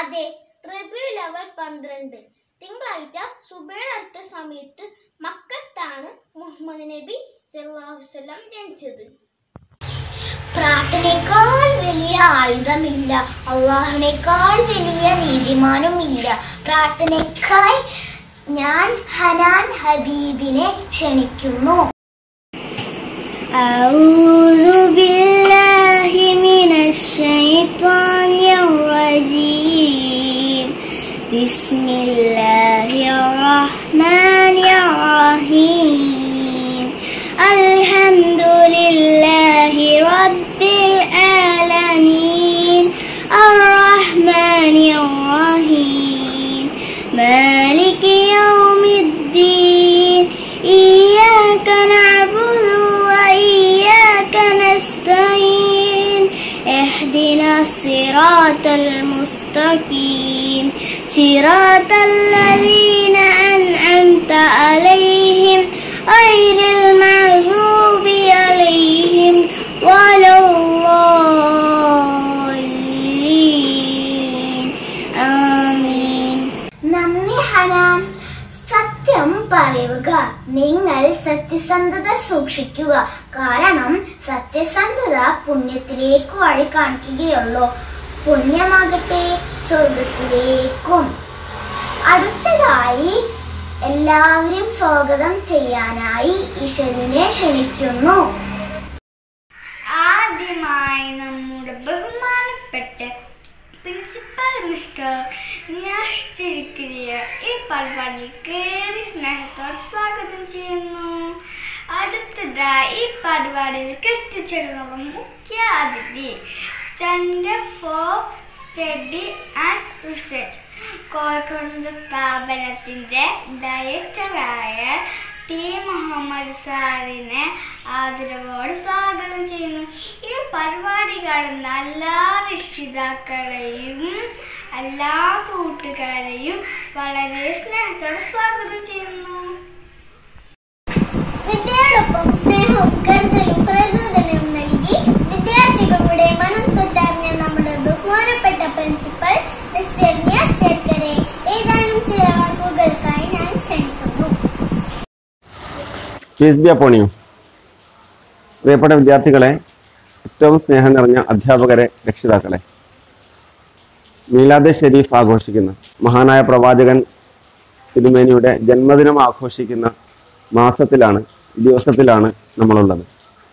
അതെ റബിയു ലെവൽ പന്ത്രണ്ട് തിങ്കളാഴ്ച സുബയുടെ അടുത്ത സമയത്ത് മക്കത്താണ് മുഹമ്മദ് നബി സല്ലല്ലാഹു അലൈഹി വസല്ലം ജനിച്ചത് പ്രാർത്ഥനയേക്കാൾ വലിയ ആയുധമില്ല അള്ളാഹുവിനേക്കാൾ വലിയ നീതിമാനും ഇല്ല പ്രാർത്ഥനയ്ക്കായി ഞാൻ ഹനാൻ ഹബീബിനെ ക്ഷണിക്കുന്നു أعوذ بالله من الشيطان الرجيم بسم الله الرحمن الرحيم الحمد لله رب العالمين الرحمن الرحيم مالك يوم الدين إياك نعبد وإياك نستعين اهدنا الصراط المستقيم صراط الذين أنعمت عليهم غير المغضوب عليهم ولا الضالين آمين നന്ദി ഹനാൻ സത്യം പറയുക നിങ്ങൾ സത്യസന്ധത സൂക്ഷിക്കുക കാരണം സത്യസന്ധത പുണ്യത്തിലേക്ക് വഴി കാണിക്കുകയുള്ളൂ പുണ്യമാകട്ടെ സ്വർഗത്തിലേക്കും അടുത്തതായി എല്ലാവരും സ്വാഗതം ചെയ്യാനായി ഈശ്വരനെ ക്ഷണിക്കുന്നു ആദ്യമായി നമ്മുടെ ബഹുമാനപ്പെട്ട പ്രിൻസിപ്പൽ മിസ്റ്റർ നിയാഷ് ചിരിക്കിരിയ ഈ പരിപാടിക്ക് ഏറെ സ്നേഹത്തോടെ സ്വാഗതം ചെയ്യുന്നു അടുത്തതായി ഈ പരിപാടിയിലേക്ക് എത്തിച്ചേരുന്ന മുഖ്യ അതിഥി centre for study and research Kozhikode സ്ഥാപനത്തിൻ്റെ ഡയറക്ടറായ ടി മുഹമ്മദ് സാറിനെ ആദരവോട് സ്വാഗതം ചെയ്യുന്നു ഈ പരിപാടി കാണുന്ന എല്ലാ രക്ഷിതാക്കളെയും എല്ലാ കൂട്ടുകാരെയും വളരെ സ്നേഹത്തോടെ സ്വാഗതം ചെയ്യുന്നു വിദ്യയോടൊപ്പം സ്നേഹവും കരുതലും പ്രചോദനവും നൽകി വിദ്യാർത്ഥികളുടെ മനം തൊട്ടറിഞ്ഞ നമ്മുടെ ബഹുമാനപ്പെട്ട പ്രിൻസിപ്പൽ മിസ്റ്റർ നിയാസ് ചേർക്കരെ ഏതാനും ചില വാക്കുകൾക്കായി ഞാൻ ക്ഷണിക്കുന്നു പീസ് ബി അപ്പോണിയും പ്രിയപ്പെട്ട വിദ്യാർത്ഥികളെ ഏറ്റവും സ്നേഹം നിറഞ്ഞ അധ്യാപകരെ രക്ഷിതാക്കളെ മീലാദ് ഷെരീഫ് ആഘോഷിക്കുന്ന മഹാനായ പ്രവാചകൻ തിരുമേനിയുടെ ജന്മദിനം ആഘോഷിക്കുന്ന മാസത്തിലാണ് ദിവസത്തിലാണ് നമ്മളുള്ളത്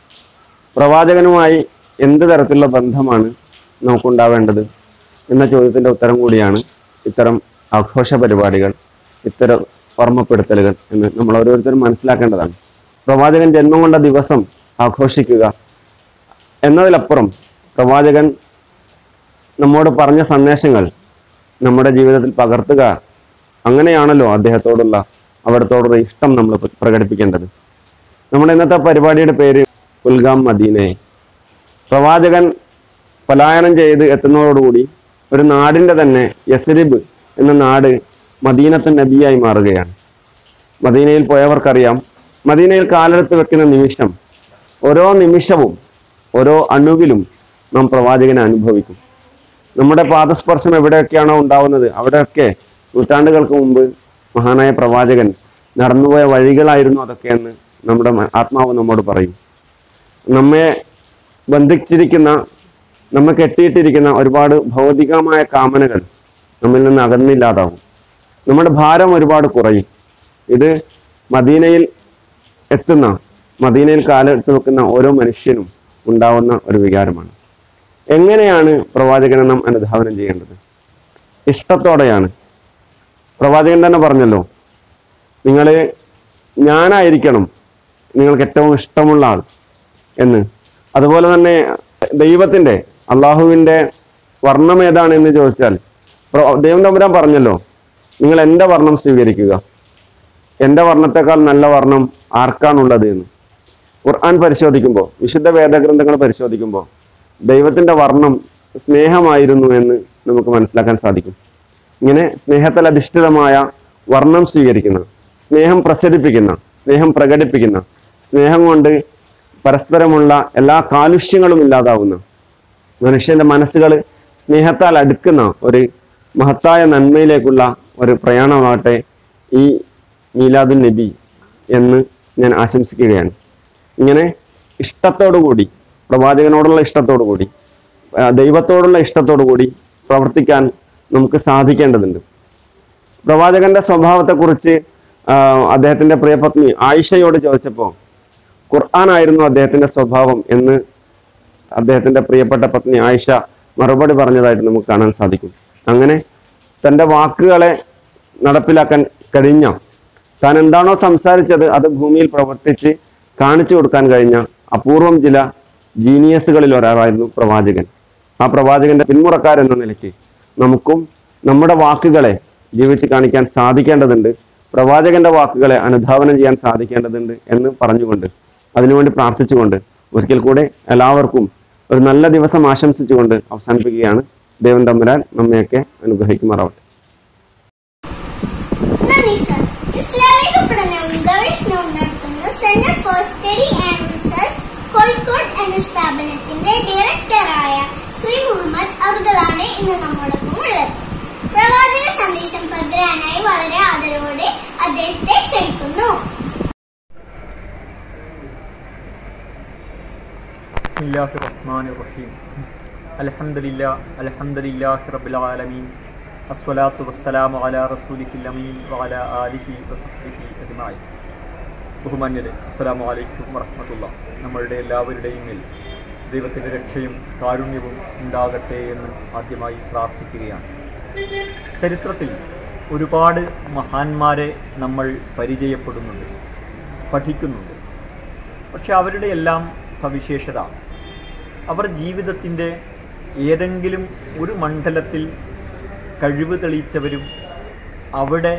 പ്രവാചകനുമായി എന്ത് തരത്തിലുള്ള ബന്ധമാണ് നമുക്കുണ്ടാവേണ്ടത് എന്ന ചോദ്യത്തിൻ്റെ ഉത്തരം കൂടിയാണ് ഇത്തരം ആഘോഷ പരിപാടികൾ ഇത്തരം ഓർമ്മപ്പെടുത്തലുകൾ എന്ന് നമ്മൾ ഓരോരുത്തരും മനസ്സിലാക്കേണ്ടതാണ് പ്രവാചകൻ ജന്മം കൊണ്ട ദിവസം ആഘോഷിക്കുക എന്നതിലപ്പുറം പ്രവാചകൻ നമ്മോട് പറഞ്ഞ സന്ദേശങ്ങൾ നമ്മുടെ ജീവിതത്തിൽ പകർത്തുക അങ്ങനെയാണല്ലോ അദ്ദേഹത്തോടുള്ള അവിടത്തോടുള്ള ഇഷ്ടം നമ്മൾ പ്ര- പ്രകടിപ്പിക്കേണ്ടത് നമ്മുടെ ഇന്നത്തെ പരിപാടിയുടെ പേര് ഉൽഗാം മദീനയെ പ്രവാചകൻ പലായനം ചെയ്ത് എത്തുന്നതോടുകൂടി ഒരു നാടിൻ്റെ തന്നെ യസ്രിബ് എന്ന നാട് മദീനത്ത് നബിയായി മാറുകയാണ് മദീനയിൽ പോയവർക്കറിയാം മദീനയിൽ കാലെടുത്ത് വെക്കുന്ന നിമിഷം ഓരോ നിമിഷവും ഓരോ അണുവിലും നാം പ്രവാചകനെ അനുഭവിക്കും നമ്മുടെ പാദസ്പർശം എവിടെയൊക്കെയാണോ ഉണ്ടാവുന്നത് അവിടെയൊക്കെ നൂറ്റാണ്ടുകൾക്ക് മുമ്പ് മഹാനായ പ്രവാചകൻ നടന്നുപോയ വഴികളായിരുന്നു അതൊക്കെയെന്ന് നമ്മുടെ മ- ആത്മാവ് നമ്മോട് പറയും നമ്മെ ബന്ധിച്ചിരിക്കുന്ന നമ്മെ കെട്ടിയിട്ടിരിക്കുന്ന ഒരുപാട് ഭൗതികമായ കാമനകൾ നമ്മിൽ നിന്ന് അകന്നില്ലാതാവും നമ്മുടെ ഭാരം ഒരുപാട് കുറയും ഇത് മദീനയിൽ എത്തുന്ന മദീനയിൽ കാലെടുത്ത് വെക്കുന്ന ഓരോ മനുഷ്യനും ഉണ്ടാവുന്ന ഒരു വികാരമാണ് എങ്ങനെയാണ് പ്രവാചകനെ നാം അനുധാവനം ചെയ്യേണ്ടത് ഇഷ്ടത്തോടെയാണ് പ്രവാചകൻ തന്നെ പറഞ്ഞല്ലോ നിങ്ങൾ ഞാനായിരിക്കണം നിങ്ങൾക്ക് ഏറ്റവും ഇഷ്ടമുള്ള ആൾ എന്ന് അതുപോലെ തന്നെ ദൈവത്തിന്റെ അള്ളാഹുവിന്റെ വർണ്ണം ഏതാണ് എന്ന് ചോദിച്ചാൽ പ്ര- ദൈവം തമ്പുരാൻ പറഞ്ഞല്ലോ നിങ്ങൾ എൻ്റെ വർണ്ണം സ്വീകരിക്കുക എൻ്റെ വർണ്ണത്തെക്കാൾ നല്ല വർണ്ണം ആർക്കാണുള്ളത് എന്ന് ഖുർആൻ പരിശോധിക്കുമ്പോൾ വിശുദ്ധ വേദഗ്രന്ഥങ്ങൾ പരിശോധിക്കുമ്പോൾ ദൈവത്തിന്റെ വർണ്ണം സ്നേഹമായിരുന്നു എന്ന് നമുക്ക് മനസ്സിലാക്കാൻ സാധിക്കും ഇങ്ങനെ സ്നേഹത്തിൽ അധിഷ്ഠിതമായ വർണ്ണം സ്വീകരിക്കുന്ന സ്നേഹം പ്രസരിപ്പിക്കുന്ന സ്നേഹം പ്രകടിപ്പിക്കുന്ന സ്നേഹം കൊണ്ട് പരസ്പരമുള്ള എല്ലാ കാലുഷ്യങ്ങളും ഇല്ലാതാവുന്ന മനുഷ്യന്റെ മനസ്സുകൾ സ്നേഹത്താൽ അടുക്കുന്ന ഒരു മഹത്തായ നന്മയിലേക്കുള്ള ഒരു പ്രയാണമാകട്ടെ ഈ മീലാദുൽ നബി എന്ന് ഞാൻ ആശംസിക്കുകയാണ് ഇങ്ങനെ ഇഷ്ടത്തോടു കൂടി പ്രവാചകനോടുള്ള ഇഷ്ടത്തോടു കൂടി ആ, ദൈവത്തോടുള്ള ഇഷ്ടത്തോടു കൂടി പ്രവർത്തിക്കാൻ നമുക്ക് സാധിക്കേണ്ടതുണ്ട് പ്രവാചകന്റെ സ്വഭാവത്തെക്കുറിച്ച് ആ, അദ്ദേഹത്തിന്റെ പ്രിയപത്നി ആയിഷയോട് ചോദിച്ചപ്പോൾ ഖുർആനായിരുന്നു അദ്ദേഹത്തിന്റെ സ്വഭാവം എന്ന് അദ്ദേഹത്തിന്റെ പ്രിയപ്പെട്ട പത്നി ആയിഷ മറുപടി പറഞ്ഞതായിട്ട് നമുക്ക് കാണാൻ സാധിക്കും അങ്ങനെ തന്റെ വാക്കുകളെ നടപ്പിലാക്കാൻ കഴിഞ്ഞ താൻ എന്താണോ സംസാരിച്ചത് അത് ഭൂമിയിൽ പ്രവർത്തിച്ച് കാണിച്ചു കൊടുക്കാൻ കഴിഞ്ഞ അപൂർവം ചില ജീനിയസുകളിൽ ഒരാളായിരുന്നു പ്രവാചകൻ ആ പ്രവാചകന്റെ പിന്മുറക്കാരെന്ന നിലയ്ക്ക് നമുക്കും നമ്മുടെ വാക്കുകളെ ജീവിച്ച് കാണിക്കാൻ സാധിക്കേണ്ടതുണ്ട് പ്രവാചകന്റെ വാക്കുകളെ അനുധാവനം ചെയ്യാൻ സാധിക്കേണ്ടതുണ്ട് എന്ന് പറഞ്ഞുകൊണ്ട് അതിനുവേണ്ടി പ്രാർത്ഥിച്ചുകൊണ്ട് ഒരിക്കൽ കൂടെ എല്ലാവർക്കും ഒരു നല്ല ദിവസം ആശംസിച്ചുകൊണ്ട് അവസാനിപ്പിക്കുകയാണ് ദൈവം തമ്പുരാൻ നമ്മയൊക്കെ അനുഗ്രഹിക്കുമാറാവട്ടെ നന്ദി സർ ഇസ്ലാമിക പഠനവും ഗവേഷണവും നടത്തുന്ന centre for study and research Kozhikode എന്ന സ്ഥാപനത്തിന്റെ ഡയറക്ടറായ ശ്രീ മുഹമ്മദ് അബ്ദുള്ളാണ് ഇന്ന് നമ്മോടൊപ്പം ഉള്ളത് പ്രവാചക സന്ദേശം പകരാനായി വളരെ ആദരവോടെ അദ്ദേഹത്തെ ക്ഷണിക്കുന്നു بسم الله الرحمن الرحيم الحمد لله الحمد لله رب العالمين الصلاة والسلام على رسوله الأمين وعلى آله وصحبه أجمعين ബഹുമാന്യരെ അസ്സലാമു അലൈക്കും വറഹ്മത്തുള്ള നമ്മളുടെ എല്ലാവരുടെയും മേൽ ദൈവത്തിൻ്റെ രക്ഷയും കാരുണ്യവും ഉണ്ടാകട്ടെ എന്ന് ആദ്യമായി പ്രാർത്ഥിക്കുകയാണ് ചരിത്രത്തിൽ ഒരുപാട് മഹാന്മാരെ നമ്മൾ പരിചയപ്പെടുന്നുണ്ട് പഠിക്കുന്നുണ്ട് പക്ഷെ അവരുടെ എല്ലാം സവിശേഷത അവർ ജീവിതത്തിൻ്റെ ഏതെങ്കിലും ഒരു മണ്ഡലത്തിൽ കഴിവ് തെളിയിച്ചവരും അവിടെ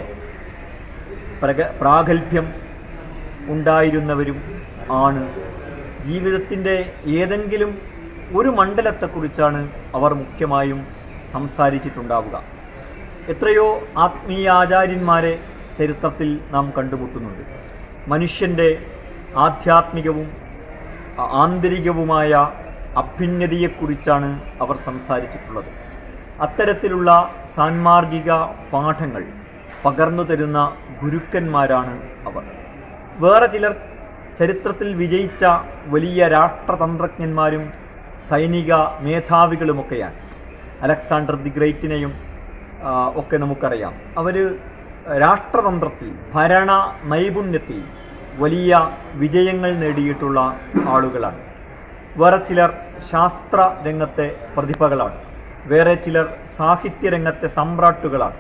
പ്രഗ പ്രാഗൽഭ്യം ഉണ്ടായിരുന്നവരും ആണ് ജീവിതത്തിൻ്റെ ഏതെങ്കിലും ഒരു മണ്ഡലത്തെക്കുറിച്ചാണ് അവർ മുഖ്യമായും സംസാരിച്ചിട്ടുണ്ടാവുക എത്രയോ ആത്മീയാചാര്യന്മാരെ ചരിത്രത്തിൽ നാം കണ്ടുമുട്ടുന്നുണ്ട് മനുഷ്യൻ്റെ ആധ്യാത്മികവും ആ- ആന്തരികവുമായ അഭ്യുന്നതിയെക്കുറിച്ചാണ് അവർ സംസാരിച്ചിട്ടുള്ളത് അത്തരത്തിലുള്ള സാൻമാർഗിക പാഠങ്ങൾ പകർന്നു തരുന്ന ഗുരുക്കന്മാരാണ് അവർ വേറെ ചിലർ ചരിത്രത്തിൽ വിജയിച്ച വലിയ രാഷ്ട്രതന്ത്രജ്ഞന്മാരും സൈനിക മേധാവികളുമൊക്കെയാണ് അലക്സാണ്ടർ ദി ഗ്രേറ്റിനെയും ആ, ഒക്കെ നമുക്കറിയാം അവർ രാഷ്ട്രതന്ത്രത്തിൽ ഭരണ നൈപുണ്യത്തിൽ വലിയ വിജയങ്ങൾ നേടിയിട്ടുള്ള ആളുകളാണ് വേറെ ചിലർ ശാസ്ത്ര രംഗത്തെ പ്രതിഭകളാണ് വേറെ ചിലർ സാഹിത്യ രംഗത്തെ സമ്രാട്ടുകളാണ്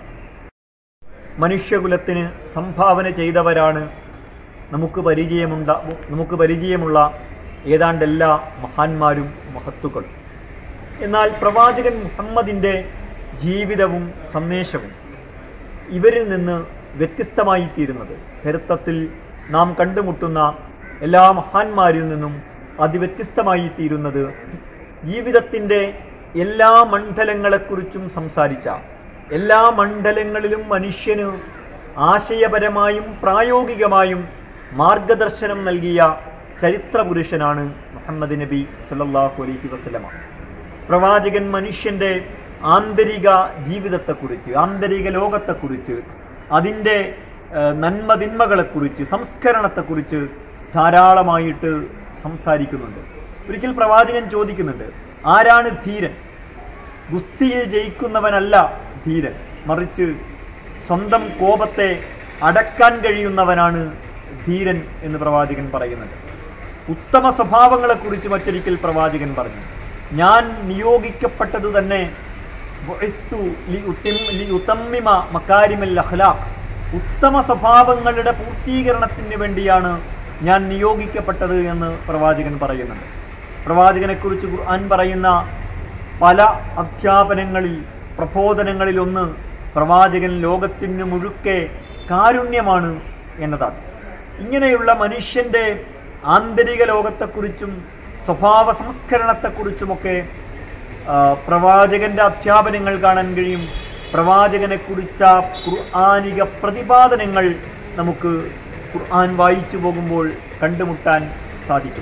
മനുഷ്യകുലത്തിന് സംഭാവന ചെയ്തവരാണ് നമുക്ക് പരിചയമുണ്ട നമുക്ക് പരിചയമുള്ള ഏതാണ്ട് എല്ലാ മഹാന്മാരും മഹത്തുക്കളും എന്നാൽ പ്രവാചകൻ മുഹമ്മദിൻ്റെ ജീവിതവും സന്ദേശവും ഇവരിൽ നിന്ന് വ്യത്യസ്തമായി തീരുന്നത് ചരിത്രത്തിൽ നാം കണ്ടുമുട്ടുന്ന എല്ലാ മഹാന്മാരിൽ നിന്നും അതിവ്യത്യസ്തമായി തീരുന്നത് ജീവിതത്തിൻ്റെ എല്ലാ മണ്ഡലങ്ങളെക്കുറിച്ചും സംസാരിച്ച എല്ലാ മണ്ഡലങ്ങളിലും മനുഷ്യന് ആശയപരമായും പ്രായോഗികമായും മാർഗദർശനം നൽകിയ ചരിത്ര പുരുഷനാണ് മുഹമ്മദ് നബി സല്ലല്ലാഹു അലൈഹി വസല്ലമ പ്രവാചകൻ മനുഷ്യൻ്റെ ആന്തരിക ജീവിതത്തെക്കുറിച്ച് ആന്തരിക ലോകത്തെക്കുറിച്ച് അതിൻ്റെ ഏഹ്, നന്മതിന്മകളെക്കുറിച്ച് സംസ്കരണത്തെക്കുറിച്ച് ധാരാളമായിട്ട് സംസാരിക്കുന്നുണ്ട് ഒരിക്കൽ പ്രവാചകൻ ചോദിക്കുന്നുണ്ട് ആരാണ് ധീരൻ ഗുസ്തിയിൽ ജയിക്കുന്നവനല്ല ധീരൻ മറിച്ച് സ്വന്തം കോപത്തെ അടക്കാൻ കഴിയുന്നവനാണ് ധീരൻ എന്ന് പ്രവാചകൻ പറയുന്നുണ്ട് ഉത്തമ സ്വഭാവങ്ങളെക്കുറിച്ച് മറ്റൊരിക്കൽ പ്രവാചകൻ പറഞ്ഞു ഞാൻ നിയോഗിക്കപ്പെട്ടത് തന്നെ ബുഇസ്തു ലിഉത്തിം- ലിഉതമ്മിമ മക്കാരിമൽ അഖ്ലാഖ് ഉത്തമ സ്വഭാവങ്ങളുടെ പൂർത്തീകരണത്തിന് വേണ്ടിയാണ് ഞാൻ നിയോഗിക്കപ്പെട്ടത് എന്ന് പ്രവാചകൻ പറയുന്നുണ്ട് പ്രവാചകനെക്കുറിച്ച് ഖുർആൻ പറയുന്ന പല അധ്യാപനങ്ങളിൽ പ്രബോധനങ്ങളിൽ ഒന്ന് പ്രവാചകൻ ലോകത്തിന് മുഴുക്കെ കാരുണ്യമാണ് എന്നതാണ് ഇങ്ങനെയുള്ള മനുഷ്യൻ്റെ ആന്തരിക ലോകത്തെക്കുറിച്ചും സ്വഭാവ സംസ്കരണത്തെക്കുറിച്ചുമൊക്കെ ആ, പ്രവാചകന്റെ അധ്യാപനങ്ങൾ കാണാൻ കഴിയും പ്രവാചകനെക്കുറിച്ച ഖുർആാനിക പ്രതിപാദനങ്ങൾ നമുക്ക് ഖുർആൻ വായിച്ചു പോകുമ്പോൾ കണ്ടുമുട്ടാൻ സാധിക്കും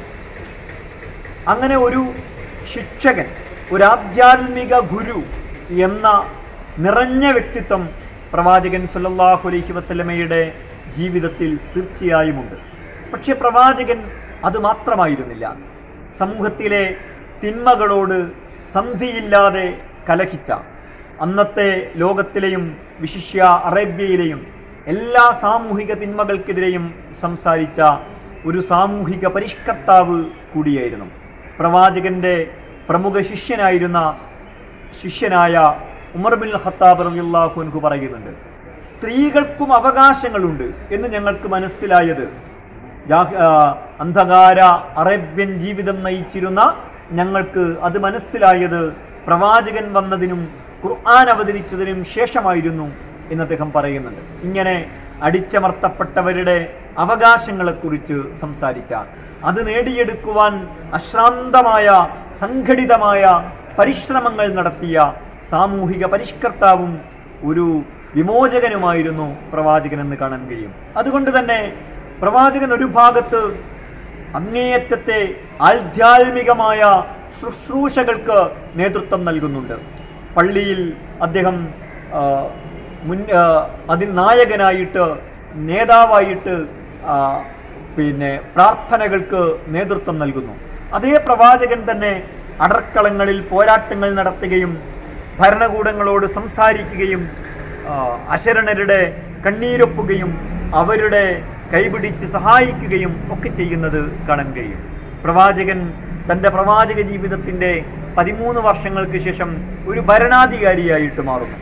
അങ്ങനെ ഒരു ശിക്ഷകൻ ഒരു ആധ്യാത്മിക ഗുരു എന്ന നിറഞ്ഞ വ്യക്തിത്വം പ്രവാചകൻ സല്ലല്ലാഹു അലൈഹി വസല്ലമയുടെ ജീവിതത്തിൽ തീർച്ചയായുമുണ്ട് പക്ഷെ പ്രവാചകൻ അത് മാത്രമായിരുന്നില്ല സമൂഹത്തിലെ തിന്മകളോട് സന്ധിയില്ലാതെ കലഹിച്ച അന്നത്തെ ലോകത്തിലെയും വിശിഷ്യ അറേബ്യയിലെയും എല്ലാ സാമൂഹിക തിന്മകൾക്കെതിരെയും സംസാരിച്ച ഒരു സാമൂഹിക പരിഷ്കർത്താവ് കൂടിയായിരുന്നു പ്രവാചകന്റെ പ്രമുഖ ശിഷ്യനായിരുന്ന ശിഷ്യനായ ഉമർ ബിൻ ഖത്താബ് റളിയല്ലാഹു അൻഹു പറയുന്നുണ്ട് സ്ത്രീകൾക്കും അവകാശങ്ങളുണ്ട് എന്ന് ഞങ്ങൾക്ക് മനസ്സിലായത് ജാഹ്- ആ, അന്ധകാര അറേബ്യൻ ജീവിതം നയിച്ചിരുന്ന ഞങ്ങൾക്ക് അത് മനസ്സിലായത് പ്രവാചകൻ വന്നതിനും ഖുർആൻ അവതരിച്ചതിനും ശേഷമായിരുന്നു എന്ന് അദ്ദേഹം പറയുന്നുണ്ട് ഇങ്ങനെ അടിച്ചമർത്തപ്പെട്ടവരുടെ അവകാശങ്ങളെക്കുറിച്ച് സംസാരിച്ച അത് നേടിയെടുക്കുവാൻ അശ്രാന്തമായ സംഘടിതമായ പരിശ്രമങ്ങൾ നടത്തിയ സാമൂഹിക പരിഷ്കർത്താവും ഒരു വിമോചകനുമായിരുന്നു പ്രവാചകൻ എന്ന് കാണാൻ കഴിയും അതുകൊണ്ട് തന്നെ പ്രവാചകൻ ഒരു ഭാഗത്ത് അങ്ങേയറ്റത്തെ ആധ്യാത്മികമായ ശുശ്രൂഷകൾക്ക് നേതൃത്വം നൽകുന്നുണ്ട് പള്ളിയിൽ അദ്ദേഹം ആ, മുൻ ആ, അതിൽ നായകനായിട്ട് നേതാവായിട്ട് ആ, പിന്നെ പ്രാർത്ഥനകൾക്ക് നേതൃത്വം നൽകുന്നു അതേ പ്രവാചകൻ തന്നെ അടർക്കളങ്ങളിൽ പോരാട്ടങ്ങൾ നടത്തുകയും ഭരണകൂടങ്ങളോട് സംസാരിക്കുകയും ആ, അശരണരുടെ കണ്ണീരൊപ്പുകയും അവരുടെ കൈപിടിച്ച് സഹായിക്കുകയും ഒക്കെ ചെയ്യുന്നത് കാണാൻ കഴിയും പ്രവാചകൻ തൻ്റെ പ്രവാചക ജീവിതത്തിൻ്റെ പതിമൂന്ന് വർഷങ്ങൾക്ക് ശേഷം ഒരു ഭരണാധികാരിയായിട്ട് മാറുന്നു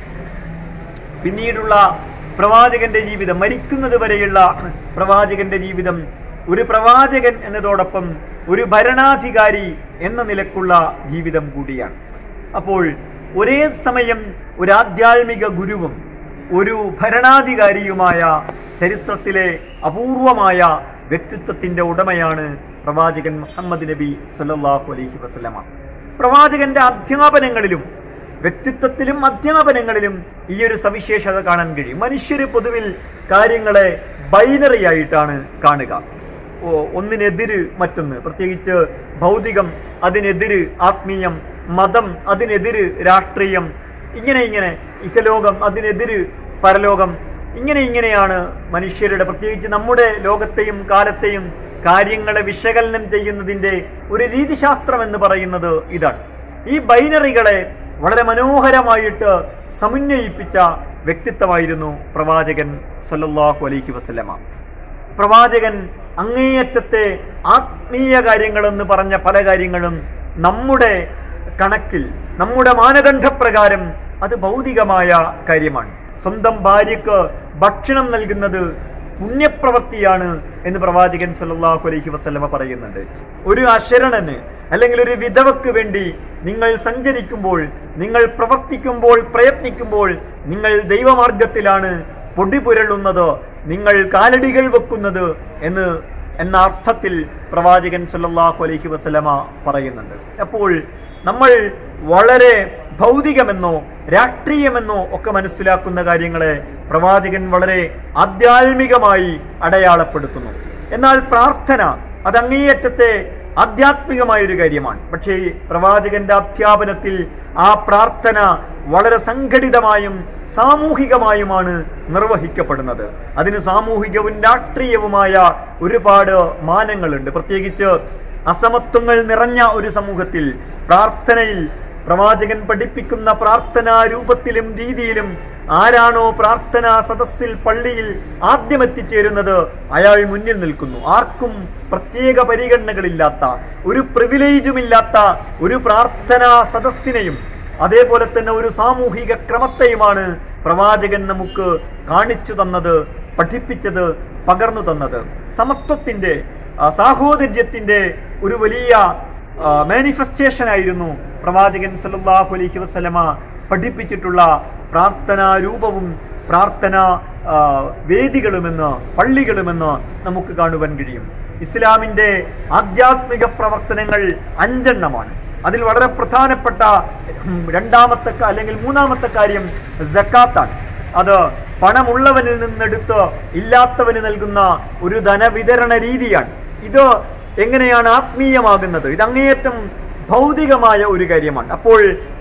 പിന്നീടുള്ള പ്രവാചകന്റെ ജീവിതം മരിക്കുന്നത് വരെയുള്ള പ്രവാചകന്റെ ജീവിതം ഒരു പ്രവാചകൻ എന്നതോടൊപ്പം ഒരു ഭരണാധികാരി എന്ന നിലക്കുള്ള ജീവിതം കൂടിയാണ് അപ്പോൾ ഒരേ സമയം ഒരു ആധ്യാത്മിക ഗുരുവും ഒരു ഭരണാധികാരിയുമായ ചരിത്രത്തിലെ അപൂർവമായ വ്യക്തിത്വത്തിന്റെ ഉടമയാണ് പ്രവാചകൻ മുഹമ്മദ് നബി സല്ലല്ലാഹു അലൈഹി വസല്ലമ പ്രവാചകന്റെ അധ്യാപനങ്ങളിലും വ്യക്തിത്വത്തിലും അധ്യാപനങ്ങളിലും ഈ ഒരു സവിശേഷത കാണാൻ കഴിയും മനുഷ്യര് പൊതുവിൽ കാര്യങ്ങളെ ബൈനറി ആയിട്ടാണ് കാണുക ഓ ഒന്നിനെതിര് മറ്റൊന്ന് പ്രത്യേകിച്ച് ഭൗതികം അതിനെതിര് ആത്മീയം മതം അതിനെതിര് രാഷ്ട്രീയം ഇങ്ങനെ ഇങ്ങനെ ഇഹലോകം അതിനെതിര് പരലോകം ഇങ്ങനെ ഇങ്ങനെയാണ് മനുഷ്യരുടെ പ്രത്യേകിച്ച് നമ്മുടെ ലോകത്തെയും കാലത്തെയും കാര്യങ്ങളെ വിശകലനം ചെയ്യുന്നതിന്റെ ഒരു രീതിശാസ്ത്രം എന്ന് പറയുന്നത് ഇതാണ് ഈ ബൈനറികളെ വളരെ മനോഹരമായിട്ട് സമന്വയിപ്പിച്ച വ്യക്തിത്വമായിരുന്നു പ്രവാചകൻ സല്ലല്ലാഹു അലൈഹി വസല്ലമ പ്രവാചകൻ അങ്ങേയറ്റത്തെ ആത്മീയ കാര്യങ്ങളെന്ന് പറഞ്ഞ പല കാര്യങ്ങളും നമ്മുടെ കണക്കിൽ നമ്മുടെ മാനദണ്ഡപ്രകാരം അത് ഭൗതികമായ കാര്യമാണ് സ്വന്തം ഭാര്യക്ക് ഭക്ഷണം നൽകുന്നത് പുണ്യപ്രവൃത്തിയാണ് എന്ന് പ്രവാചകൻ സല്ലല്ലാഹു അലൈഹി വസല്ലമ പറയുന്നുണ്ട് ഒരു അശരണന് അല്ലെങ്കിൽ ഒരു വിധവക്ക് വേണ്ടി നിങ്ങൾ സഞ്ചരിക്കുമ്പോൾ നിങ്ങൾ പ്രവർത്തിക്കുമ്പോൾ പ്രയത്നിക്കുമ്പോൾ നിങ്ങൾ ദൈവമാർഗത്തിലാണ് പൊടി പുരളുന്നത് നിങ്ങൾ കാലടികൾ വെക്കുന്നത് എന്ന് എന്ന അർത്ഥത്തിൽ പ്രവാചകൻ സല്ലല്ലാഹു അലൈഹി വസല്ലമ പറയുന്നുണ്ട് അപ്പോൾ നമ്മൾ വളരെ ഭൗതികമെന്നോ രാഷ്ട്രീയമെന്നോ ഒക്കെ മനസ്സിലാക്കുന്ന കാര്യങ്ങളെ പ്രവാചകൻ വളരെ ആധ്യാത്മികമായി അടയാളപ്പെടുത്തുന്നു എന്നാൽ പ്രാർത്ഥന അത് അങ്ങേയറ്റത്തെ ആധ്യാത്മികമായ ഒരു കാര്യമാണ് പക്ഷേ ഈ പ്രവാചകന്റെ അധ്യാപനത്തിൽ ആ പ്രാർത്ഥന വളരെ സംഘടിതമായും സാമൂഹികമായുമാണ് നിർവഹിക്കപ്പെടുന്നത് അതിന് സാമൂഹികവും രാഷ്ട്രീയവുമായ ഒരുപാട് മാനങ്ങളുണ്ട് പ്രത്യേകിച്ച് അസമത്വങ്ങൾ നിറഞ്ഞ ഒരു സമൂഹത്തിൽ പ്രാർത്ഥനയിൽ പ്രവാചകൻ പഠിപ്പിക്കുന്ന പ്രാർത്ഥനാ രൂപത്തിലും രീതിയിലും ആരാണോ പ്രാർത്ഥനാ സദസ്സിൽ പള്ളിയിൽ ആദ്യം എത്തിച്ചേരുന്നത് അയാൾ മുന്നിൽ നിൽക്കുന്നു ആർക്കും പ്രത്യേക പരിഗണനകളില്ലാത്ത ഒരു പ്രിവിലേജുമില്ലാത്ത ഒരു പ്രാർത്ഥനാ സദസ്സിനെയും അതേപോലെ തന്നെ ഒരു സാമൂഹിക ക്രമത്തെയുമാണ് പ്രവാചകൻ നമുക്ക് കാണിച്ചു തന്നത് പഠിപ്പിച്ചത് പകർന്നു തന്നത് സമത്വത്തിന്റെ ആ, സാഹോദര്യത്തിന്റെ ഒരു വലിയ മാനിഫെസ്റ്റേഷൻ ആയിരുന്നു പ്രവാചകൻ സല്ലല്ലാഹു അലൈഹി വസല്ലമ പഠിപ്പിച്ചിട്ടുള്ള പ്രാർത്ഥനാ രൂപവും പ്രാർത്ഥന ആ, വേദികളുമെന്ന് പള്ളികളുമെന്ന് നമുക്ക് കാണുവാൻ കഴിയും ഇസ്ലാമിന്റെ ആധ്യാത്മിക പ്രവർത്തനങ്ങൾ അഞ്ചെണ്ണമാണ് അതിൽ വളരെ പ്രധാനപ്പെട്ട ഉം, രണ്ടാമത്തെ ക- അല്ലെങ്കിൽ മൂന്നാമത്തെ കാര്യം ജക്കാത്താണ് അത് പണമുള്ളവനിൽ നിന്നെടുത്ത് ഇല്ലാത്തവന് നൽകുന്ന ഒരു ധനവിതരണ രീതിയാണ് ഇത് എങ്ങനെയാണ് ആത്മീയമാകുന്നത് ഇത് അങ്ങേയറ്റം ഭൗതികമായ ഒരു കാര്യമാണ് അപ്പോൾ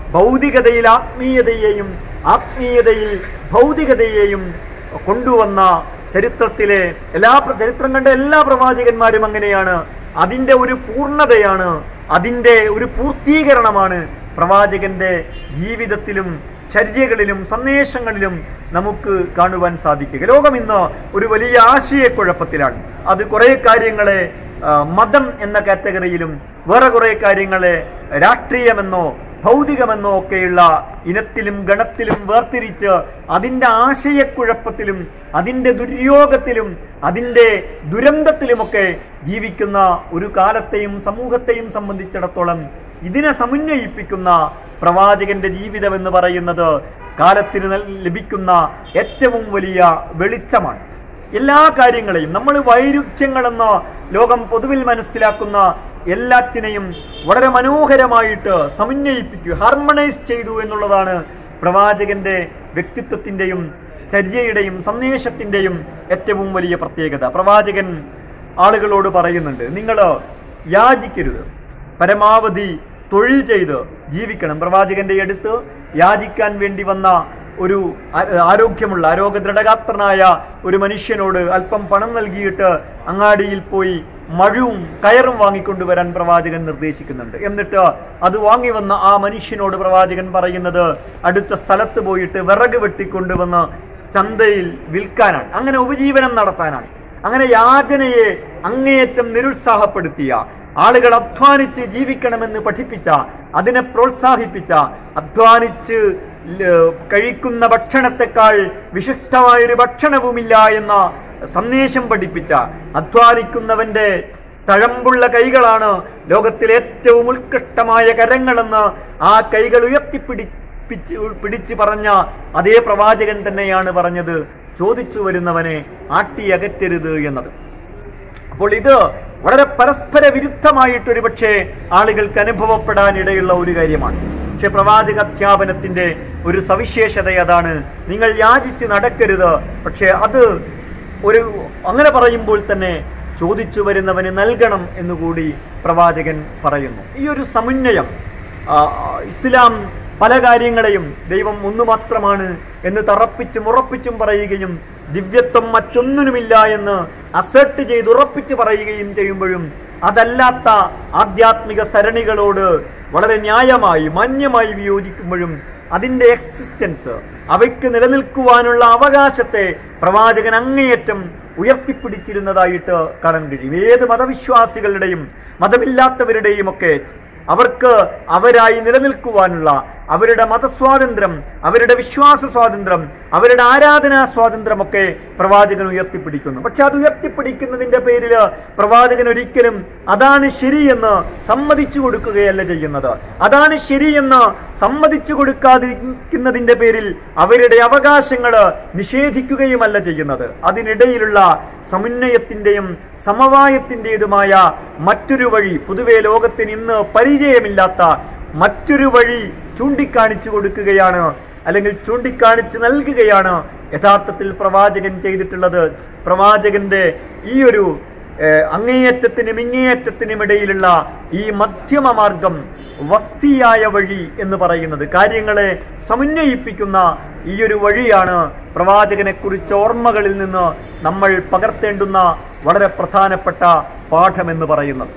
ഭൗതികതയിൽ ആത്മീയതയെയും ആത്മീയതയിൽ ഭൗതികതയെയും കൊണ്ടുവന്ന ചരിത്രത്തിലെ എല്ലാ പ്ര- ചരിത്രം കണ്ട എല്ലാ പ്രവാചകന്മാരും അങ്ങനെയാണ് അതിൻ്റെ ഒരു പൂർണ്ണതയാണ് അതിൻ്റെ ഒരു പൂർത്തീകരണമാണ് പ്രവാചകന്റെ ജീവിതത്തിലും ചര്യകളിലും സന്ദേശങ്ങളിലും നമുക്ക് കാണുവാൻ സാധിക്കുക ലോകം ഇന്ന് ഒരു വലിയ ആശയക്കുഴപ്പത്തിലാണ് അത് കുറേ കാര്യങ്ങളെ ആ, മതം എന്ന കാറ്റഗറിയിലും വേറെ കുറേ കാര്യങ്ങളെ രാഷ്ട്രീയമെന്നോ ഭൗതികമെന്നോ ഒക്കെയുള്ള ഇനത്തിലും ഗണത്തിലും വേർതിരിച്ച് അതിൻ്റെ ആശയക്കുഴപ്പത്തിലും അതിൻ്റെ ദുര്യോഗത്തിലും അതിൻ്റെ ദുരന്തത്തിലുമൊക്കെ ജീവിക്കുന്ന ഒരു കാലത്തെയും സമൂഹത്തെയും സംബന്ധിച്ചിടത്തോളം ഇതിനെ സമന്വയിപ്പിക്കുന്ന പ്രവാചകന്റെ ജീവിതം എന്ന് പറയുന്നത് കാലത്തിന് നൽ- ലഭിക്കുന്ന ഏറ്റവും വലിയ വെളിച്ചമാണ് എല്ലാ കാര്യങ്ങളെയും നമ്മൾ വൈരുദ്ധ്യങ്ങളെന്ന് ലോകം പൊതുവിൽ മനസ്സിലാക്കുന്ന എല്ലാത്തിനെയും വളരെ മനോഹരമായിട്ട് സമന്വയിപ്പിക്കുക ഹാർമണൈസ് ചെയ്തു എന്നുള്ളതാണ് പ്രവാചകന്റെ വ്യക്തിത്വത്തിൻ്റെയും ചര്യയുടെയും സന്ദേശത്തിൻ്റെയും ഏറ്റവും വലിയ പ്രത്യേകത പ്രവാചകൻ ആളുകളോട് പറയുന്നുണ്ട് നിങ്ങൾ യാചിക്കരുത് പരമാവധി തൊഴിൽ ചെയ്ത് ജീവിക്കണം പ്രവാചകന്റെ അടുത്ത് യാചിക്കാൻ വേണ്ടി വന്ന ഒരു ആ- ആരോഗ്യമുള്ള ആരോഗ്യദൃഢഗാത്രനായ ഒരു മനുഷ്യനോട് അല്പം പണം നൽകിയിട്ട് അങ്ങാടിയിൽ പോയി മഴവും കയറും വാങ്ങിക്കൊണ്ടുവരാൻ പ്രവാചകൻ നിർദ്ദേശിക്കുന്നുണ്ട് എന്നിട്ട് അത് വാങ്ങി വന്ന ആ മനുഷ്യനോട് പ്രവാചകൻ പറയുന്നത് അടുത്ത സ്ഥലത്ത് പോയിട്ട് വിറക് വെട്ടിക്കൊണ്ടുവന്ന് ചന്തയിൽ വിൽക്കാനാണ് അങ്ങനെ ഉപജീവനം നടത്താനാണ് അങ്ങനെ യാചനയെ അങ്ങേയറ്റം നിരുത്സാഹപ്പെടുത്തിയ ആളുകൾ അധ്വാനിച്ച് ജീവിക്കണമെന്ന് പഠിപ്പിച്ച അതിനെ പ്രോത്സാഹിപ്പിച്ച അധ്വാനിച്ച് ല- കഴിക്കുന്ന ഭക്ഷണത്തെക്കാൾ വിശിഷ്ടമായൊരു ഭക്ഷണവുമില്ല എന്ന സന്ദേശം പഠിപ്പിച്ച അധ്വാനിക്കുന്നവന്റെ തഴമ്പുള്ള കൈകളാണ് ലോകത്തിലെ ഏറ്റവും ഉത്കൃഷ്ടമായ കരങ്ങളെന്ന് ആ കൈകൾ ഉയർത്തിപ്പിടി പിച്ച് പിടിച്ച് പറഞ്ഞ അതേ പ്രവാചകൻ തന്നെയാണ് പറഞ്ഞത് ചോദിച്ചു വരുന്നവനെ ആട്ടി അകറ്റരുത് എന്നത് അപ്പോൾ ഇത് വളരെ പരസ്പര വിരുദ്ധമായിട്ടൊരു പക്ഷേ ആളുകൾക്ക് അനുഭവപ്പെടാൻ ഇടയുള്ള ഒരു കാര്യമാണ് പക്ഷെ പ്രവാചക അധ്യാപനത്തിന്റെ ഒരു സവിശേഷത അതാണ് നിങ്ങൾ യാചിച്ച് നടക്കരുത് പക്ഷെ അത് ഒരു അങ്ങനെ പറയുമ്പോൾ തന്നെ ചോദിച്ചു വരുന്നവന് നൽകണം എന്നുകൂടി പ്രവാചകൻ പറയുന്നു ഈ ഒരു സമന്വയം ആ, ഇസ്ലാം പല കാര്യങ്ങളെയും ദൈവം ഒന്നു മാത്രമാണ് എന്ന് തറപ്പിച്ചും ഉറപ്പിച്ചും പറയുകയും ദിവ്യത്വം മറ്റൊന്നിനുമില്ല എന്ന് അസർട്ട് ചെയ്ത് ഉറപ്പിച്ച് പറയുകയും ചെയ്യുമ്പോഴും അതല്ലാത്ത ആധ്യാത്മിക സരണികളോട് വളരെ ന്യായമായി മാന്യമായി വിയോജിക്കുമ്പോഴും അതിന്റെ എക്സിസ്റ്റൻസ് അവയ്ക്ക് നിലനിൽക്കുവാനുള്ള അവകാശത്തെ പ്രവാചകൻ അങ്ങേയറ്റം ഉയർത്തിപ്പിടിച്ചിരുന്നതായിട്ട് കാണാൻ കഴിയും ഏത് മതവിശ്വാസികളുടെയും മതമില്ലാത്തവരുടെയും ഒക്കെ അവർക്ക് അവരായി നിലനിൽക്കുവാനുള്ള അവരുടെ മതസ്വാതന്ത്ര്യം അവരുടെ വിശ്വാസ സ്വാതന്ത്ര്യം അവരുടെ ആരാധനാ സ്വാതന്ത്ര്യമൊക്കെ പ്രവാചകൻ ഉയർത്തിപ്പിടിക്കുന്നു പക്ഷെ അത് ഉയർത്തിപ്പിടിക്കുന്നതിന്റെ പേരിൽ പ്രവാചകൻ ഒരിക്കലും അതാണ് ശരിയെന്ന് സമ്മതിച്ചു കൊടുക്കുകയല്ല ചെയ്യുന്നത് അതാണ് ശരിയെന്ന് സമ്മതിച്ചു കൊടുക്കാതിരിക്കുന്നതിന്റെ പേരിൽ അവരുടെ അവകാശങ്ങൾ നിഷേധിക്കുകയുമല്ല ചെയ്യുന്നത് അതിനിടയിലുള്ള സമന്വയത്തിന്റെയും സമവായത്തിൻ്റെതുമായ മറ്റൊരു വഴി പൊതുവെ ലോകത്തിന് ഇന്ന് പരിചയമില്ലാത്ത മറ്റൊരു വഴി ചൂണ്ടിക്കാണിച്ചു കൊടുക്കുകയാണ് അല്ലെങ്കിൽ ചൂണ്ടിക്കാണിച്ച് നൽകുകയാണ് യഥാർത്ഥത്തിൽ പ്രവാചകൻ ചെയ്തിട്ടുള്ളത് പ്രവാചകന്റെ ഈ ഒരു ഏഹ്, അങ്ങേയറ്റത്തിനും ഇങ്ങേയറ്റത്തിനും ഇടയിലുള്ള ഈ മധ്യമ മാർഗം വസ്തിയായ വഴി എന്ന് പറയുന്നത് കാര്യങ്ങളെ സമന്വയിപ്പിക്കുന്ന ഈ ഒരു വഴിയാണ് പ്രവാചകനെ കുറിച്ച് ഓർമ്മകളിൽ നിന്ന് നമ്മൾ പകർത്തേണ്ടുന്ന വളരെ പ്രധാനപ്പെട്ട പാഠമെന്ന് പറയുന്നത്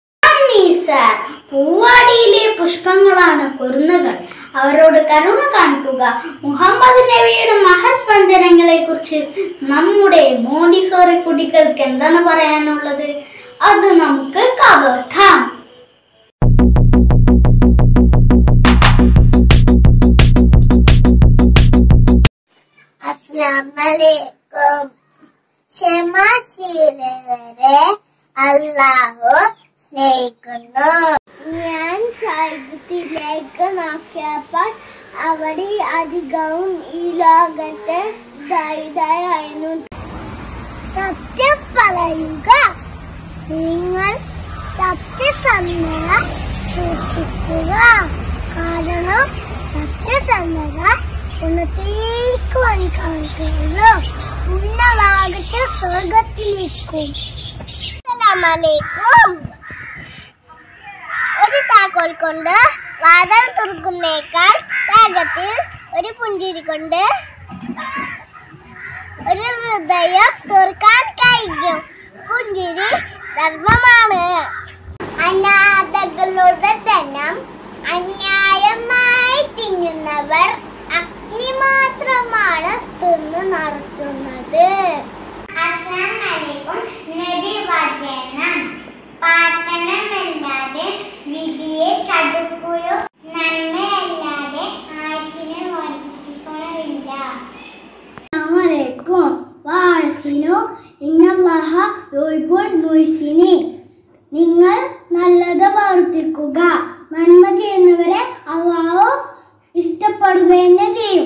നീസ പൂവാടിയിലെ പുഷ്പങ്ങളാണ് കുരുന്നുകൾ അവരോട് കരുണ കാണിക്കുക മുഹമ്മദ് നബിയുടെ മഹത് വഞ്ചനങ്ങളെ കുറിച്ച് നമ്മുടെ മോണ്ടിസോറി കുട്ടികൾക്ക് എന്താണ് പറയാനുള്ളത് അത് നമുക്ക് കാതോർക്കാം അസ്ലാമലൈക്കും ക്ഷമാശീലവരെ അല്ലാഹു സ്നേഹിക്കുന്നു ഞാൻ സാഹിത്യത്തിലേക്ക് നോക്കിയപ്പോൾ അവിടെ അധികവും ഈ ലോകത്തെ ദൈതായിരുന്നു സത്യം പറയുക നിങ്ങൾ സത്യസന്ധത സൂക്ഷിക്കുക കാരണം സത്യസന്ധത ഉന്നതിയിലേക്ക് വഴി കാണിക്കുകയുള്ളൂ ഉന്നതാകട്ടെ സ്വർഗത്തിലേക്കും അസ്സലാമലൈക്കും ഒരു താക്കോൽ കൊണ്ട് വാതിൽ തുറക്കുന്നേക്കാൾ വേഗത്തിൽ ഒരു പുഞ്ചിരി കൊണ്ട് ഒരു ഹൃദയം തുറക്കാൻ കഴിയും പുഞ്ചിരി ധർമ്മമാണ് അനാഥകളുടെ ധനം അന്യായമായി തിന്നുന്നവർ അഗ്നി മാത്രമാണ് തിന്നു നടത്തുന്നത് നബി വചനം പ്രാർത്ഥനമല്ലാതെ വിധിയെ തടുക്കുകയോ നന്മയല്ലാതെ ആയുസിനെ വർദ്ധിക്കണമില്ല അസ്സലാമലൈക്കും വാസിനു ഇന്നല്ലാഹ യുഹിബ്ബുൽ മുഹ്സിനി നിങ്ങൾ നല്ലത് പ്രവർത്തിക്കുക നന്മ ചെയ്യുന്നവരെ അള്ളാഹു ഇഷ്ടപ്പെടുക തന്നെ ചെയ്യും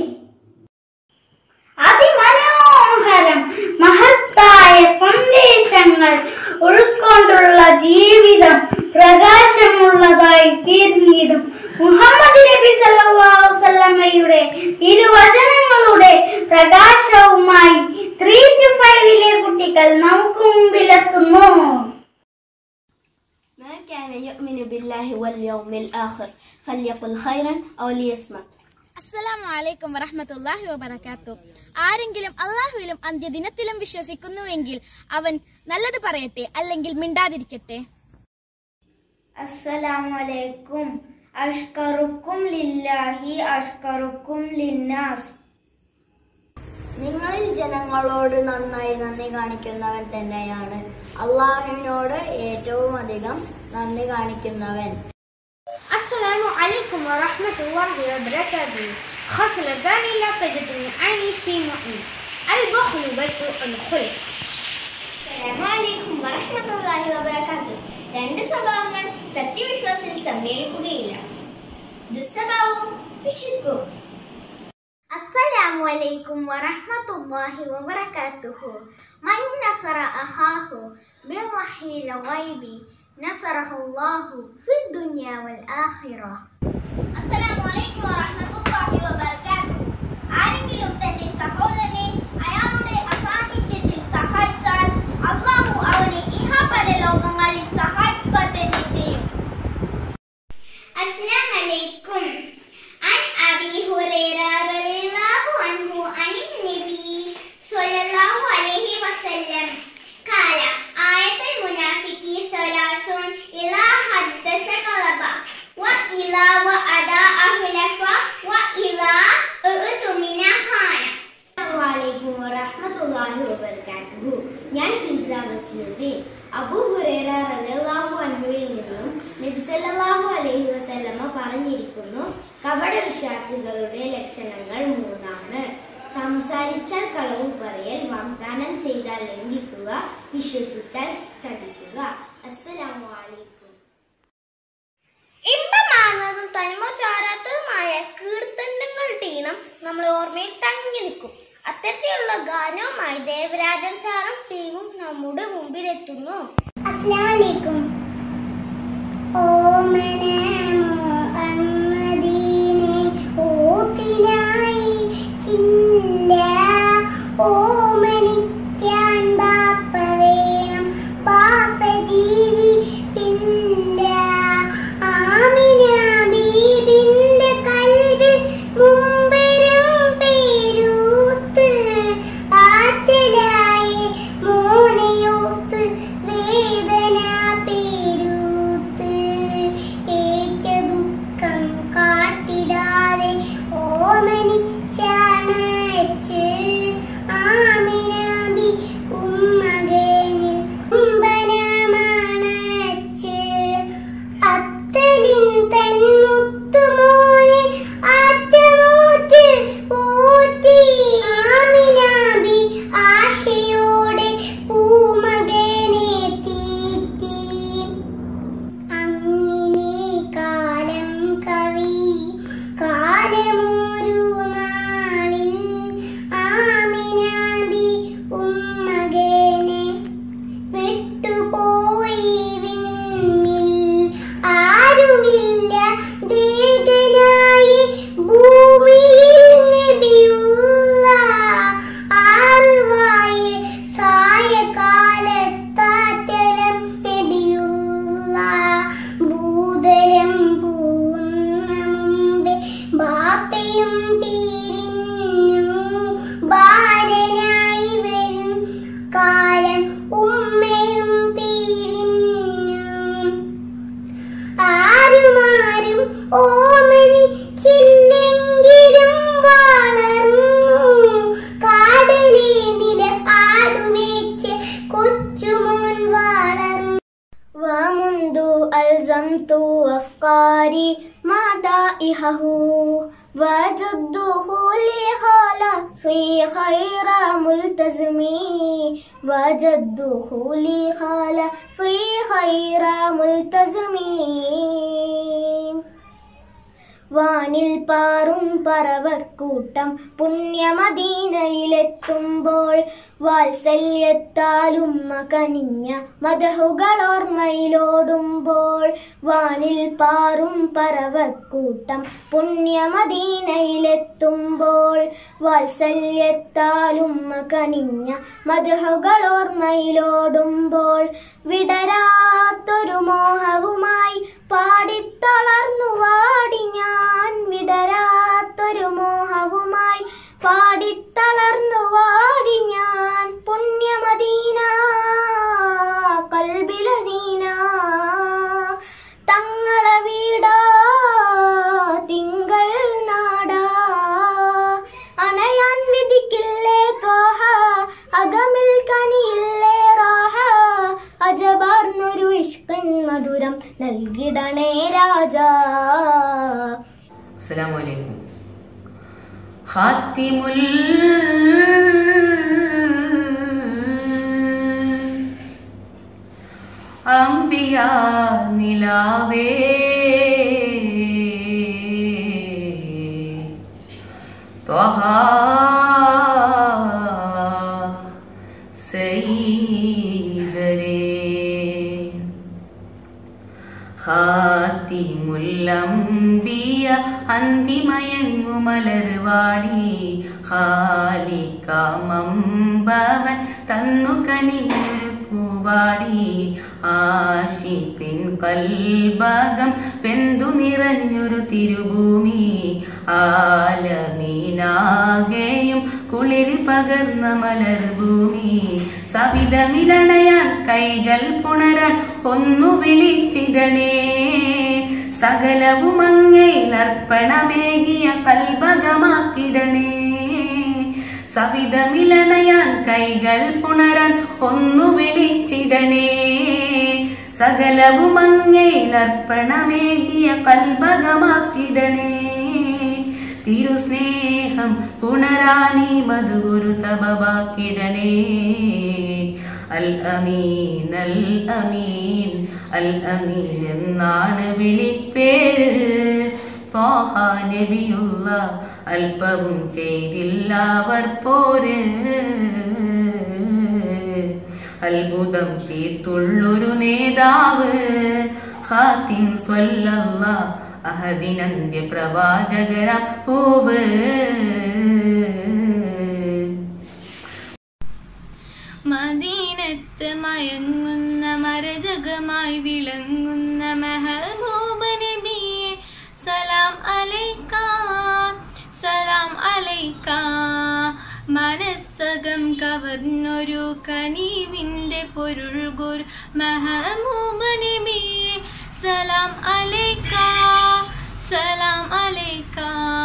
അതിമനോഹരം മഹത്തായ സന്ദേശങ്ങൾ ഉൾക്കൊണ്ടുള്ള ജീവിതം പ്രകാശമുള്ളതായി തീർന്നിടും മുഹമ്മദ് നബി സല്ലല്ലാഹു അലൈഹി വസല്ലമയുടെ തിരുവചനങ്ങളുടെ പ്രകാശവുമായി ത്രീ ടു ഫൈവിലെ കുട്ടികൾ നമുക്ക് മുമ്പിലെത്തുന്നു ما كان يؤمن بالله واليوم الآخر فليقل خيرا أو ليصمت അസ്സലാമു അലൈക്കും വറഹ്മത്തുള്ളാഹി വബറകാത്തു ആരെങ്കിലും അള്ളാഹുവിലും അന്ത്യദിനത്തിലും വിശ്വസിക്കുന്നുവെങ്കിൽ അവൻ നല്ലത് പറയട്ടെ അല്ലെങ്കിൽ മിണ്ടാതിരിക്കട്ടെ അസ്സലാമലൈക്കും അഷ്കറുക്കും ലില്ലാഹി അഷ്കറുക്കും ലിന്നാസ് നിങ്ങളിൽ ജനങ്ങളോട് നന്നായി നന്ദി കാണിക്കുന്നവൻ തന്നെയാണ് അള്ളാഹുവിനോട് ഏറ്റവും അധികം നന്ദി കാണിക്കുന്നവൻ السلام عليكم ورحمة الله وبركاته خصلتان لا تجد من عيني في معين البخل وسوء الخلق അസ്സലാമലൈക്കും വറഹ്മത്തുള്ളാഹി വബറകാതുഹു രണ്ട് സ്വഭാവങ്ങൾ സത്യവിശ്വാസത്തിൽ സമ്മേളിക്കുകയില്ല ദുസ്വഭാവവും പിശുക്കും അസ്സലാമു അലൈക്കും വറഹ്മത്തുള്ളാഹി വബറകാതുഹു മൻ നസറ അഹാഹു ബിവഹീൽ ഗൈബി നസറഹു അല്ലാഹു ഫിദ്ദുനിയ വൽ ആഖിറ അസ്സലാമു അലൈക്കും വറഹ്മത്തുള്ളാഹി വബറകാതുഹു ആരെങ്കിലും തന്റെ സഹോദരനെ അയാളുടെ അസാന്നിധ്യത്തിൽ സഹായിച്ചാൽ അള്ളാഹു അവനെ ഇഹപര ലോകങ്ങളിൽ സഹായിക്കുക തന്നെ ചെയ്യും السلام عليكم عن أبي هريرة رضي الله عنه عن النبي صلى الله عليه وسلم قال آية المنافق ثلاث إذا حدث كذب وإذا وعد أخلف وإذا اؤتمن خان അസ്സലാമലൈക്കും വറഹ്മത്തുള്ളാഹി വബറകാതുഹു ഞാൻ ഫിൽസ ബസ്മുദ്ദീൻ അബൂ ഹുറൈറ റളിയല്ലാഹു അൻഹുവിൽ നിന്നും നബി സല്ലല്ലാഹു അലൈഹി വസല്ലമ പറഞ്ഞിരിക്കുന്നു കപട വിശ്വാസികളുടെ ലക്ഷണങ്ങൾ മൂന്നാണ് സംസാരിച്ചാൽ കളവ് പറയൽ വാഗ്ദാനം ചെയ്താൽ ലംഘിക്കുക വിശ്വസിച്ചാൽ ചതിക്കുക അസ്സലാമു അലൈക്കും ഇമ്പമാർന്നതും തനിമ ചാരാത്തതുമായ കീർത്തനങ്ങളുടെ ഈണം നമ്മൾ ഓർമ്മയിൽ തങ്ങി നിൽക്കും അത്തരത്തിലുള്ള ഗാനവുമായി ദേവരാജൻ സാറും ടീമും നമ്മുടെ മുമ്പിലെത്തുന്നു അസ്ലാമലൈക്കും ഓത്തിനായി ചില്ല ഓമനിക്കാൻ ബാപ്പ വേണം ബാപ്പ ജീവിപ്പില്ല ആമിന ബീബിന്റെ കൽവിൽ മുമ്പരും പേരൂത്ത് ആറ്റലായി മോനയൂത്ത് വേദന പേരൂത്ത് ഏറ്റ ദുഃഖം കാട്ടിടാതെ ഓമനിച്ചാണച്ച് ആ ملتزمي وجده لي خالصي خير ملتزمي വാനിൽ പാറും പറവക്കൂട്ടം പുണ്യമദീനയിലെത്തുമ്പോൾ വാത്സല്യത്താലും കനിഞ്ഞ മതഹുകൾ ഓർമ്മയിലോടുമ്പോൾ വാനിൽ പാറും പറവക്കൂട്ടം പുണ്യമദീനയിലെത്തുമ്പോൾ വാത്സല്യത്താലും കനിഞ്ഞ മതഹുകൾ ഓർമ്മയിലോടുമ്പോൾ വിടരാത്തൊരു മോഹവുമായി പാടിത്തളർന്നു വാടി ഞാൻ വിടരാത്തൊരു മോഹവുമായി പാടിത്തളർന്നു വാടി ഞാൻ പുണ്യമദീന കൽബിലദീന തങ്ങളെ വീടാ തിങ്കൾ നാടാ അണയാൻ വിധിക്കില്ലേ തോഹ അകമിൽ കനിയില്ലേ റാഹ അജബാർന്നൊരു ഇഷ്കൻ മധുരം നൽകിടണേ രാജാ السلام عليكم خاتم ال أنبياء നിലാവേ ത്വഹ സയ്യിദരേ ഖാത്തിമുല്ലംബിയ അന്തിമയങ്ങുമലർവാടി ഖാലിക്കാമമ്പവൻ തന്നു കനിഞ്ഞൊരു പൂവാടി ആഷിപ്പിൻ കൽബകം വെന്തു നിറഞ്ഞൊരു തിരുഭൂമി ആലമീനാകെയും കുളിര് പകർന്ന മലർഭൂമി സവിധമിലണയാൻ കൈകൾ പുണരാൻ ഒന്നു വിളിച്ചിടണേ സകലവും അങ്ങയിലർപ്പണമേകിയ കൽഭകമാക്കിടണേ സവിധമിലണയാൻ കൈകൾ പുണരാൻ ഒന്നു വിളിച്ചിടണേ സകലവും അങ്ങയിലർപ്പണമേകിയ കൽഭകമാക്കിടണേ തിരുസ്നേഹം പുണരാനി മധുഗുരു സഭവാക്കിടണേ അൽ അമീൻ അൽ അമീൻ അൽ അമീൻ എന്നാണ് വിളിപ്പേര് ത്വാഹ നബിയുള്ള അല്പവും ചെയ്തില്ല അവർ പോര് അത്ഭുതം തീർത്തുള്ളൊരു നേതാവ് ഖാത്തിം സ്വല്ലല്ല അഹദിനന്ത്യ പ്രവാചകര പൂവ് മദീനത്ത് മയങ്ങുന്ന മരജകമായി വിളങ്ങുന്ന മെഹബൂബ നബിയെ സലാം അലൈക്ക സലാം അലൈക്ക മനസ്സകം കവർന്നൊരു കനീവിന്റെ പൊരുൾ ഗുർ മെഹബൂബ നബിയെ സലാം അലൈക്ക സലാം അലൈക്ക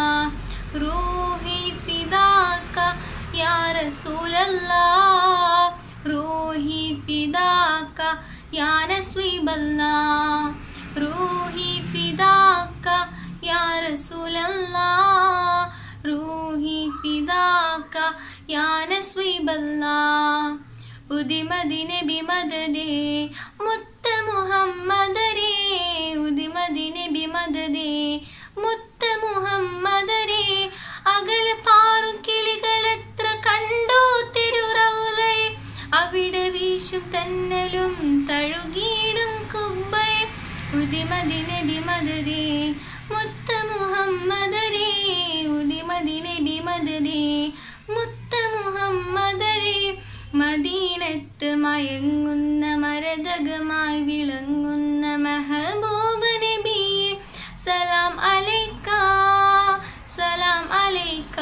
റൂഹി ഫിദാക്ക യാ റസൂലല്ലാഹ് റൂഹി ഫിദാക്ക യാ നസ്വീബല്ലാഹ് റൂഹി ഫിദാക്ക യാ റസൂലല്ലാഹ് റൂഹി ഫിദാക്ക യാ നസ്വീബല്ലാഹ് ഉദിമദിനെ ബിമദദേ മുത്ത മുഹമ്മദരേ ഉദിമദിനെ ബിമദദേ മുത്ത മുഹമ്മദരേ അകല പാറും കിളികളെത്ര കണ്ടു തിരുറൗലയെ അവിടെ വീശും തന്നലും തഴുകിയിടും കുബ്ബയെ ഉദിമദിനെ ബിമദദേ മുത്ത മുഹമ്മദരേ ഉദിമദിനെ ബിമദദേ മുത്ത മുഹമ്മദരേ മദീനത്ത് മയങ്ങുന്ന മരതകമായി വിളങ്ങുന്ന മെഹബൂബ നബിയെ സലാം അലൈക്ക സലാം അലൈക്ക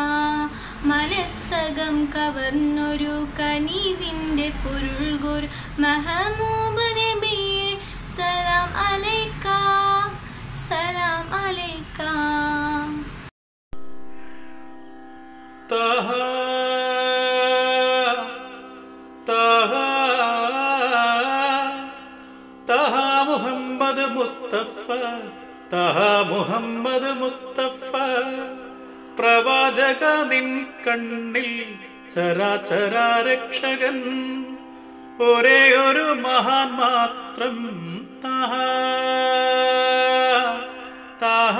മനസ്സകം കവർന്നൊരു കനീവിന്റെ പൊരുൾ ഗുർ മെഹബൂബ നബിയെ സലാം അലൈക്ക സലാം അലൈക്ക طه طه طه മുഹമ്മദ് മുസ്തഫ തഹ മുഹമ്മദ് മുസ്തഫ പ്രവാചക നിൻ കണ്ണിൽ ചരാചരാരക്ഷകൻ ഒരേ ഒരു മഹാൻ മാത്രം താഹ താഹ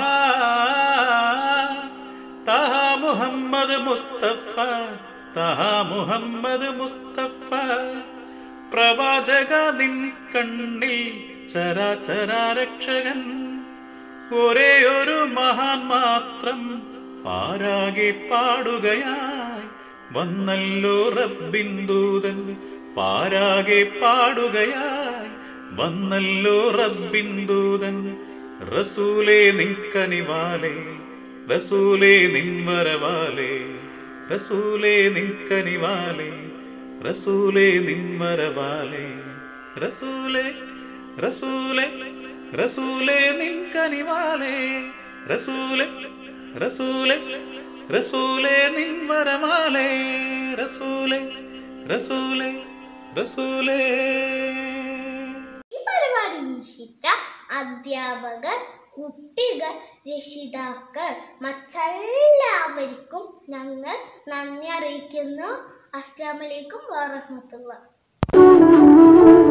താഹ മുഹമ്മദ് മുസ്തഫ താഹ മുഹമ്മദ് മുസ്തഫ പ്രവാചക നിൻ കണ്ണിൽ ചരാചരാരക്ഷകൻ ഒരേ ഒരു മഹാൻ മാത്രം പാരാകെ പാടുകയായി വന്നല്ലോ റബ്ബിൻ ദൂതൻ പാരാകെ പാടുകയായി വന്നല്ലോ റബ്ബിൻ ദൂതൻ റസൂലേ നിൻകനിവാലേ റസൂലേ നിൻവരവാലേ റസൂലേ നിൻകനിവാലേ റസൂലേ നിൻവരവാലേ റസൂലേ റസൂലേ റസൂലേ നിൻകനിവാലേ റസൂലേ റസൂലേ റസൂലേ നിൻവരമാലേ റസൂലേ റസൂലേ റസൂലേ ഈ പരിപാടി വീക്ഷിച്ച അധ്യാപകർ കുട്ടികൾ രക്ഷിതാക്കൾ മറ്റെല്ലാവർക്കും ഞങ്ങൾ നന്ദി അറിയിക്കുന്നു അസ്ലാമലൈക്കും വാറഹമത്തുള്ള